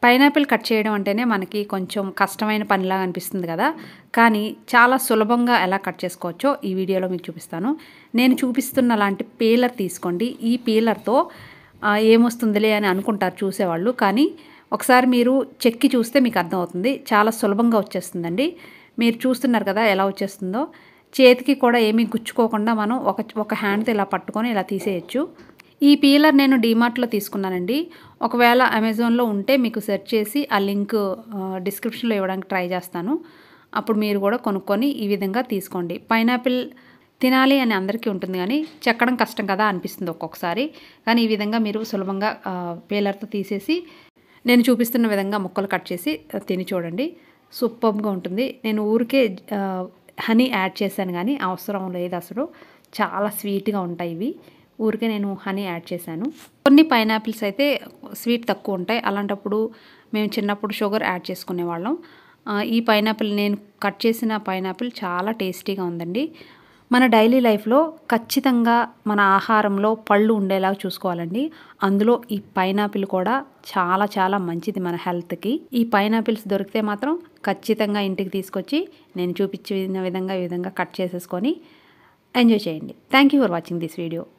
pineapple cut చేయడం అంటేనే మనకి కొంచెం కష్టమైన పనిలాగా అనిపిస్తుంది కదా కానీ చాలా సులభంగా ఎలా కట్ చేసుకోవచ్చో ఈ వీడియోలో మీకు చూపిస్తాను నేను చూపిస్తున్న లాంటి పీలర్ తీసుకోండి ఈ పీలర్తో ఆ, ఏమొస్తుందిలే అని అనుకుంటారు చూసేవాళ్ళు కానీ ఒకసారి మీరు చెక్కి చూస్తే మీకు అర్థమవుతుంది చాలా సులభంగా వచ్చేస్తుందండి మీరు చూస్తున్నారు కదా ఎలా వచ్చేస్తుందో చేతికి కూడా ఏమీ గుచ్చుకోకుండా మనం ఒక ఒక హ్యాండ్తో ఇలా పట్టుకొని ఇలా తీసేయచ్చు ఈ పీలర్ నేను డీమార్ట్లో తీసుకున్నానండి ఒకవేళ అమెజాన్లో ఉంటే మీకు సెర్చ్ చేసి ఆ లింక్ ఆ, డిస్క్రిప్షన్లో ఇవ్వడానికి ట్రై చేస్తాను అప్పుడు మీరు కూడా కొనుక్కొని ఈ విధంగా తీసుకోండి పైనాపిల్ తినాలి అని అందరికీ ఉంటుంది కానీ చెక్కడం కష్టం కదా అనిపిస్తుంది ఒక్కొక్కసారి కానీ ఈ విధంగా మీరు సులభంగా ఆ, పీలర్తో తీసేసి నేను చూపిస్తున్న విధంగా ముక్కలు కట్ చేసి ఆ, తిని చూడండి సూపర్గా ఉంటుంది నేను ఊరికే ఆ, హనీ యాడ్ చేశాను కానీ అవసరం లేదు అసలు చాలా స్వీట్గా ఉంటాయి ఇవి ఊరికే నేను హనీ యాడ్ చేశాను కొన్ని పైనాపిల్స్ అయితే స్వీట్ తక్కువ ఉంటాయి అలాంటప్పుడు మేము చిన్నప్పుడు షుగర్ యాడ్ చేసుకునే వాళ్ళం ఆ, ఈ పైనాపిల్ నేను కట్ చేసిన పైనాపిల్ చాలా టేస్టీగా ఉందండి మన డైలీ లైఫ్లో ఖచ్చితంగా మన ఆహారంలో పళ్ళు ఉండేలాగా చూసుకోవాలండి అందులో ఈ పైనాపిల్ కూడా చాలా చాలా మంచిది మన హెల్త్కి ఈ పైనాపిల్స్ దొరికితే మాత్రం ఖచ్చితంగా ఇంటికి తీసుకొచ్చి నేను చూపించిన విధంగా ఈ విధంగా కట్ చేసేసుకొని ఎంజాయ్ చేయండి thank you for watching this video